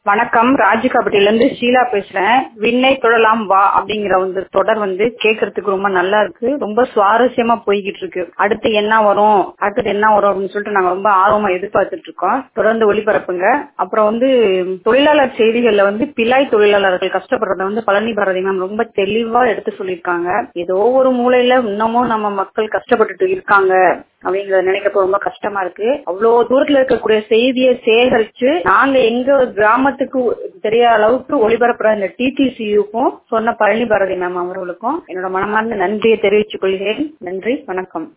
வணக்கம் ராஜகாப்பட்டில இருந்து ஷீலா பேசுறேன் விண்ணை தொடலாம் வா அப்படிங்கிற வந்து தொடர் வந்து கேட்கறதுக்கு ரொம்ப நல்லா இருக்கு ரொம்ப சுவாரஸ்யமா போய்கிட்டு இருக்கு அடுத்து என்ன வரும் அடுத்தது என்ன வரும் அப்படின்னு சொல்லிட்டு நாங்க ரொம்ப ஆர்வமா எதிர்பார்த்துட்டு இருக்கோம் தொடர்ந்து ஒளிபரப்புங்க அப்புறம் வந்து தொழிலாளர் செய்திகள்ல வந்து பிலாய் தொழிலாளர்கள் கஷ்டப்படுறத வந்து பழனி பாரதி மேம் ரொம்ப தெளிவா எடுத்து சொல்லியிருக்காங்க ஏதோ ஒரு மூலையில இன்னமும் நம்ம மக்கள் கஷ்டப்பட்டுட்டு இருக்காங்க அப்படிங்கறத நினைக்கப்போ ரொம்ப கஷ்டமா இருக்கு அவ்வளவு தூரத்துல இருக்கக்கூடிய செய்தியை சேகரிச்சு நாங்க எங்க கிராமத்துக்கு தெரியாத அளவுக்கு ஒளிபரப்புற இந்த டிடிசியுக்கும் சொன்ன பழனி பாரதி மேம் அவர்களுக்கும் என்னோட மனமார்ந்த நன்றியை தெரிவித்துக் கொள்கிறேன் நன்றி வணக்கம்